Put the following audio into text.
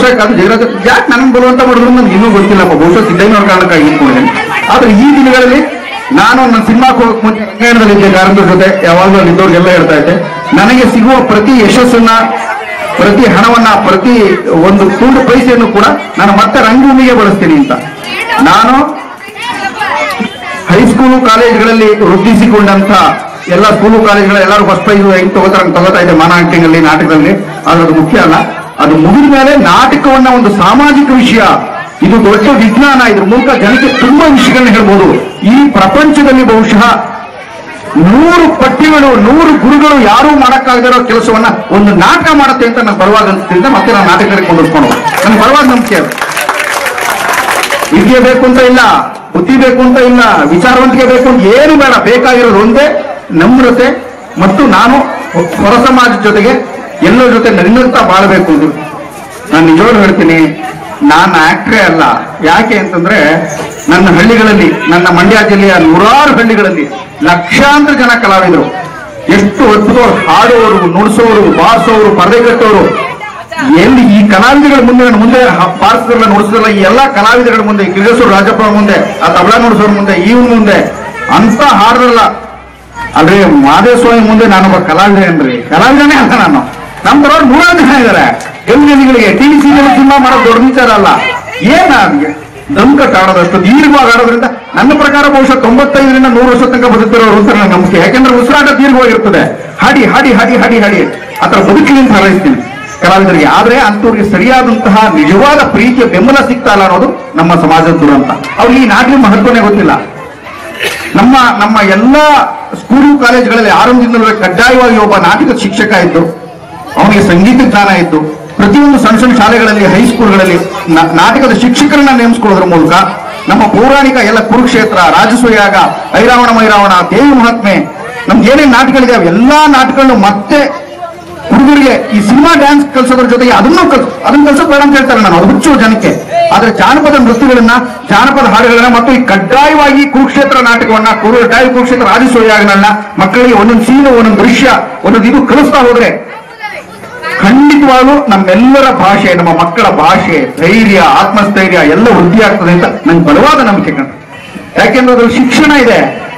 ಬರಬೇಕಾದ್ರೆ ಜಯರಾಜ್ ಯಾಕೆ ನನಗೆ ಬರುವಂತ ಮಾಡಿದ್ರು ನನಗೆ ಇನ್ನೂ ಗೊತ್ತಿಲ್ಲಪ್ಪ ಬಹುಶಃ ಸಿದ್ದಯ್ಯನವ್ರ ಕಾರಣಕ್ಕಾಗಿ ಇಟ್ಕೊಂಡಿದ್ದೇನೆ ಆದ್ರೆ ಈ ದಿನಗಳಲ್ಲಿ ನಾನು ನನ್ನ ಸಿನಿಮಾಕ್ಕೆ ಹೋಗಕ್ ಮುಂಚೆ ರಂಗಾಯಣದಲ್ಲಿ ಇದ್ದೆ ಕಾರಣದ ಜೊತೆ ಯಾವಾಗಲೂ ಅಲ್ಲಿ ಇದ್ದವ್ರಿಗೆಲ್ಲ ಹೇಳ್ತಾ ಇದ್ದೆ ನನಗೆ ಸಿಗುವ ಪ್ರತಿ ಯಶಸ್ಸನ್ನ ಪ್ರತಿ ಹಣವನ್ನ ಪ್ರತಿ ಒಂದು ತುಂಡು ಪೈಸೆಯನ್ನು ಕೂಡ ನಾನು ಮತ್ತೆ ರಂಗಭೂಮಿಗೆ ಬಳಸ್ತೀನಿ ಅಂತ ನಾನು ಹೈಸ್ಕೂಲು ಕಾಲೇಜ್ಗಳಲ್ಲಿ ವೃದ್ಧಿಸಿಕೊಂಡಂತ ಎಲ್ಲ ಸ್ಕೂಲು ಕಾಲೇಜ್ಗಳ ಎಲ್ಲರೂ ಫಸ್ಟ್ ಪ್ರೈಸ್ ಹೆಂಗ್ ತಗೋತಾರ ಹಂಗ್ ತಗೋತಾ ಇದೆ ಮಾನ acting ಅಲ್ಲಿ ನಾಟಕದಲ್ಲಿ ಆದ್ರೆ ಅದು ಮುಖ್ಯ ಅಲ್ಲ ಅದು ಮುಗಿದ ಮೇಲೆ ನಾಟಕವನ್ನ ಒಂದು ಸಾಮಾಜಿಕ ವಿಷಯ ಇದು ದೊಡ್ಡ ವಿಜ್ಞಾನ ಇದ್ರ ಮೂಲಕ ಜನಕ್ಕೆ ತುಂಬಾ ವಿಷಯಗಳನ್ನ ಹೇಳ್ಬೋದು ಈ ಪ್ರಪಂಚದಲ್ಲಿ ಬಹುಶಃ ನೂರು ಪಟ್ಟಿಗಳು ನೂರು ಗುರುಗಳು ಯಾರೂ ಮಾಡಕ್ಕಾಗದಿರೋ ಕೆಲಸವನ್ನ ಒಂದು ನಾಟಕ ಮಾಡುತ್ತೆ ಅಂತ ನಾನು ಬರುವಾಗ ಅನ್ಸ್ತಿದ್ದೆ ಮತ್ತೆ ನಾನು ನಾಟಕಕ್ಕೆ ಕೊಂಡೋಸ್ಕೊಂಡು ನನ್ಗೆ ಬರುವಾಗ ನಂಬಿಕೆ ಅದು ವಿದ್ಯೆ ಬೇಕು ಅಂತ ಇಲ್ಲ ಬುದ್ಧಿ ಬೇಕು ಅಂತ ಇಲ್ಲ ವಿಚಾರವಂತಿಕೆ ಬೇಕು ಅಂತ ಏನು ಬೇಡ ಬೇಕಾಗಿರೋದು ಒಂದೇ ನಮ್ರತೆ ಮತ್ತು ನಾನು ಹೊರ ಸಮಾಜದ ಜೊತೆಗೆ ಎಲ್ಲರ ಜೊತೆ ನನ್ನಂತ ಬಾಳಬೇಕು ಅಂತ ನಾನು ನಿಜವಾಗ್ಲೂ ಹೇಳ್ತೀನಿ ನಾನು ಆಕ್ಟ್ರೇ ಅಲ್ಲ ಯಾಕೆ ಅಂತಂದ್ರೆ ನನ್ನ ಹಳ್ಳಿಗಳಲ್ಲಿ ನನ್ನ ಮಂಡ್ಯ ಜಿಲ್ಲೆಯ ನೂರಾರು ಹಳ್ಳಿಗಳಲ್ಲಿ ಲಕ್ಷಾಂತರ ಜನ ಕಲಾವಿದರು ಎಷ್ಟು ಅದ್ಭುತವರು ಹಾಡುವವರು ನುಡಿಸೋರು ಬಾರಿಸೋರು ಪರದೆ ಕಟ್ಟೋರು ಎಲ್ಲಿ ಈ ಕಲಾವಿದಗಳ ಮುಂದೆ ನಾನು ಮುಂದೆ ಬಾರಿಸಿದ್ರಲ್ಲ ನುಡಿಸಿದ್ರಲ್ಲ ಈ ಎಲ್ಲಾ ಕಲಾವಿದಗಳ ಮುಂದೆ ಕಿರಿಗೇಶ್ವರ ರಾಜಪ್ಪ ಮುಂದೆ ಆ ತಬಲಾ ನುಡಿಸೋರ್ ಮುಂದೆ ಇವನ್ ಮುಂದೆ ಅಂತ ಹಾಡ್ರಲ್ಲ ಅಲ್ರಿ ಮಾದೇಸ್ವಾಮಿ ಮುಂದೆ ನಾನೊಬ್ಬ ಕಲಾವಿದ ಏನ್ರಿ ಕಲಾವಿದನೇ ಅಲ್ಲ ನಾನು ನಮ್ ತರ ನೂರಾರು ಜನ ಇದಾರೆ ಎಲ್ಲಿಗಳಿಗೆ ಟಿವಿ ಸೀರಿಯಲ್ ಸಿನಿಮಾ ಮಾಡೋದು ದೊಡ್ಡ ವಿಚಾರ ಅಲ್ಲ ಏನ್ ನಮ್ಗೆ ದಮ್ ಕಟ್ ಆಡೋದಷ್ಟು ದೀರ್ಘವಾಗಿ ಆಡೋದ್ರಿಂದ ನನ್ನ ಪ್ರಕಾರ ಬಹುಶಃ ತೊಂಬತ್ತೈದರಿಂದ ನೂರು ವರ್ಷ ತನಕ ಬದುಕ್ತಿರೋರು ಅಂತ ನನ್ನ ನಂಬಿಕೆ ಯಾಕಂದ್ರೆ ಉಸಿರಾಟ ದೀರ್ಘವಾಗಿರ್ತದೆ ಹಾಡಿ ಹಾಡಿ ಹಾಡಿ ಹಾಡಿ ಹಾಡಿ ಆತರ ಬದುಕಲಿ ಅಂತ ಹಾರೈಸ್ತೀನಿ ಕಲಾವಿದರಿಗೆ ಆದ್ರೆ ಅಂತವ್ರಿಗೆ ಸರಿಯಾದಂತಹ ನಿಜವಾದ ಪ್ರೀತಿಯ ಬೆಂಬಲ ಸಿಗ್ತಾ ಇಲ್ಲ ಅನ್ನೋದು ನಮ್ಮ ಸಮಾಜದ ದುರಂತ ಅವ್ರಿಗೆ ಈ ನಾಟಿನ ಮಹತ್ವನೇ ಗೊತ್ತಿಲ್ಲ ನಮ್ಮ ನಮ್ಮ ಎಲ್ಲಾ ಸ್ಕೂಲು ಕಾಲೇಜುಗಳಲ್ಲಿ ಆರಂಭದಿಂದಲೂ ಕಡ್ಡಾಯವಾಗಿ ಒಬ್ಬ ನಾಟಕ ಶಿಕ್ಷಕ ಇದ್ದು ಅವನಿಗೆ ಸಂಗೀತ ಜ್ಞಾನ ಇದ್ದು ಪ್ರತಿಯೊಂದು ಸಣ್ಣ ಸಣ್ಣ ಶಾಲೆಗಳಲ್ಲಿ ಹೈಸ್ಕೂಲ್ಗಳಲ್ಲಿ ನ- ನಾಟಕದ ಶಿಕ್ಷಕರನ್ನ ನೇಮಿಸ್ಕೊಳ್ಳೋದ್ರ ಮೂಲಕ ನಮ್ಮ ಪೌರಾಣಿಕ ಎಲ್ಲ ಕುರುಕ್ಷೇತ್ರ ರಾಜಸೂಯಾಗ ಐರಾವಣ ಮೈರಾವಣ ದೇವಿ ಮಹಾತ್ಮೆ ನಮ್ಗೆ ಏನೇನ್ ನಾಟಕಗಳಿದೆ ಎಲ್ಲಾ ನಾಟಕಗಳನ್ನು ಮತ್ತೆ ಹುಡುಗರಿಗೆ ಈ ಸಿನಿಮಾ ಡ್ಯಾನ್ಸ್ ಕಲ್ಸೋದ್ರ ಜೊತೆಗೆ ಅದನ್ನು ಕಲ್ ಅದನ್ನ ಕಲ್ಸೋದ್ ಬೇಡ ಅಂತ ಹೇಳ್ತಾರೆ ನಾನು ಅದು ಹುಚ್ಚು ಜನಕ್ಕೆ ಆದ್ರೆ ಜಾನಪದ ನೃತ್ಯಗಳನ್ನ ಜಾನಪದ ಹಾಡುಗಳನ್ನ ಮತ್ತು ಈ ಕಡ್ಡಾಯವಾಗಿ ಕುರುಕ್ಷೇತ್ರ ನಾಟಕವನ್ನ ಕುರು ಕಡ್ಡಾಯ ಕುರುಕ್ಷೇತ್ರ ರಾಜಸೂಯಾಗಗಳನ್ನ ಮಕ್ಕಳಿಗೆ ಒಂದೊಂದು ಸೀನು ಒಂದೊಂದು ದೃಶ್ಯ ಒಂದೊಂದು ಇದು ಕಲಿಸ್ತಾ ಹೋದ್ರೆ ಖಂಡಿತವಾಗ್ಲೂ ನಮ್ಮೆಲ್ಲರ ಭಾಷೆ ನಮ್ಮ ಮಕ್ಕಳ ಭಾಷೆ ಧೈರ್ಯ ಆತ್ಮಸ್ಥೈರ್ಯ ಎಲ್ಲ ವೃದ್ಧಿ ಆಗ್ತದೆ ಅಂತ ನಂಗೆ ಬಲವಾದ ನಂಬಿಕೆ ಕಣ್ಣ ಯಾಕೆಂದ್ರೆ ಅದ್ರಲ್ಲಿ ಶಿಕ್ಷಣ ಇದೆ